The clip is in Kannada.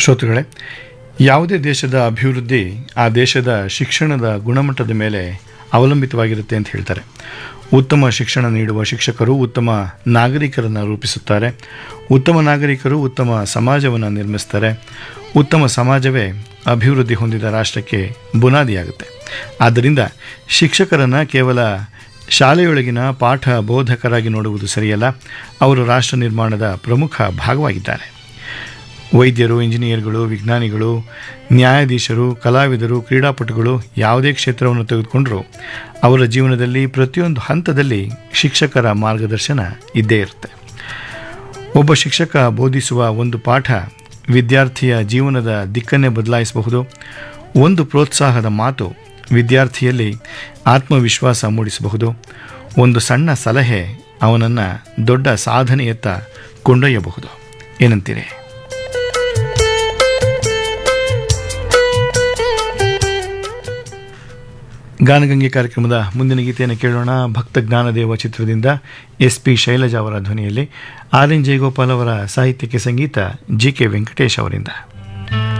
ಶ್ರೋತೃಗಳೇ ಯಾವುದೇ ದೇಶದ ಅಭಿವೃದ್ಧಿ ಆ ದೇಶದ ಶಿಕ್ಷಣದ ಗುಣಮಟ್ಟದ ಮೇಲೆ ಅವಲಂಬಿತವಾಗಿರುತ್ತೆ ಅಂತ ಹೇಳ್ತಾರೆ ಉತ್ತಮ ಶಿಕ್ಷಣ ನೀಡುವ ಶಿಕ್ಷಕರು ಉತ್ತಮ ನಾಗರಿಕರನ್ನು ರೂಪಿಸುತ್ತಾರೆ ಉತ್ತಮ ನಾಗರಿಕರು ಉತ್ತಮ ಸಮಾಜವನ್ನು ನಿರ್ಮಿಸ್ತಾರೆ ಉತ್ತಮ ಸಮಾಜವೇ ಅಭಿವೃದ್ಧಿ ಹೊಂದಿದ ರಾಷ್ಟ್ರಕ್ಕೆ ಬುನಾದಿಯಾಗುತ್ತೆ ಆದ್ದರಿಂದ ಶಿಕ್ಷಕರನ್ನು ಕೇವಲ ಶಾಲೆಯೊಳಗಿನ ಪಾಠ ಬೋಧಕರಾಗಿ ನೋಡುವುದು ಸರಿಯಲ್ಲ ಅವರು ರಾಷ್ಟ್ರ ನಿರ್ಮಾಣದ ಪ್ರಮುಖ ಭಾಗವಾಗಿದ್ದಾರೆ ವೈದ್ಯರು ಇಂಜಿನಿಯರ್ಗಳು ವಿಜ್ಞಾನಿಗಳು ನ್ಯಾಯಾಧೀಶರು ಕಲಾವಿದರು ಕ್ರೀಡಾಪಟುಗಳು ಯಾವುದೇ ಕ್ಷೇತ್ರವನ್ನು ತೆಗೆದುಕೊಂಡರೂ ಅವರ ಜೀವನದಲ್ಲಿ ಪ್ರತಿಯೊಂದು ಹಂತದಲ್ಲಿ ಶಿಕ್ಷಕರ ಮಾರ್ಗದರ್ಶನ ಇದ್ದೇ ಇರುತ್ತೆ ಒಬ್ಬ ಶಿಕ್ಷಕ ಬೋಧಿಸುವ ಒಂದು ಪಾಠ ವಿದ್ಯಾರ್ಥಿಯ ಜೀವನದ ದಿಕ್ಕನ್ನೇ ಬದಲಾಯಿಸಬಹುದು ಒಂದು ಪ್ರೋತ್ಸಾಹದ ಮಾತು ವಿದ್ಯಾರ್ಥಿಯಲ್ಲಿ ಆತ್ಮವಿಶ್ವಾಸ ಮೂಡಿಸಬಹುದು ಒಂದು ಸಣ್ಣ ಸಲಹೆ ಅವನನ್ನು ದೊಡ್ಡ ಸಾಧನೆಯತ್ತ ಕೊಂಡೊಯ್ಯಬಹುದು ಏನಂತೀರಿ ಗಾನಗಂಗೆ ಕಾರ್ಯಕ್ರಮದ ಮುಂದಿನ ಗೀತೆಯನ್ನು ಕೇಳೋಣ ಭಕ್ತ ಜ್ಞಾನದೇವ ಚಿತ್ರದಿಂದ ಎಸ್ ಪಿ ಶೈಲಜಾ ಅವರ ಧ್ವನಿಯಲ್ಲಿ ಆರ್ ಎನ್ ಜಯಗೋಪಾಲ್ ಅವರ ಸಾಹಿತ್ಯಕ್ಕೆ ಸಂಗೀತ ಜಿ ಕೆ ವೆಂಕಟೇಶ್ ಅವರಿಂದ